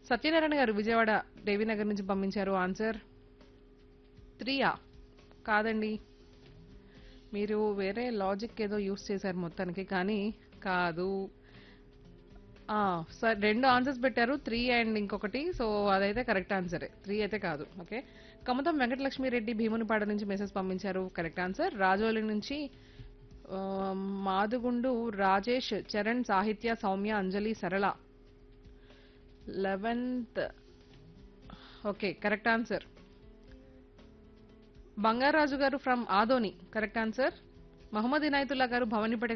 సత్యనారాయణ గారు విజయవాడ దేవీనగర్ నుంచి పంపించారు ఆన్సర్ త్రీయా కాదండి మీరు వేరే లాజిక్ ఏదో యూస్ చేశారు మొత్తానికి కానీ కాదు ఆ, సరే రెండు ఆన్సర్స్ పెట్టారు త్రీ అండ్ ఇంకొకటి సో అదైతే కరెక్ట్ ఆన్సరే త్రీ అయితే కాదు ఓకే కమతం వెంకటలక్ష్మిరెడ్డి భీమునిపాడ నుంచి మెసేజ్ పంపించారు కరెక్ట్ ఆన్సర్ రాజోలి నుంచి ఆ, మాదుగుండు రాజేష్ చరణ్ సాహిత్య Soumya Anjali Sarala eleventh okay correct answer Bangaraju garu from Adoni correct answer Mohammed Inayatullah garu Bhavanipeta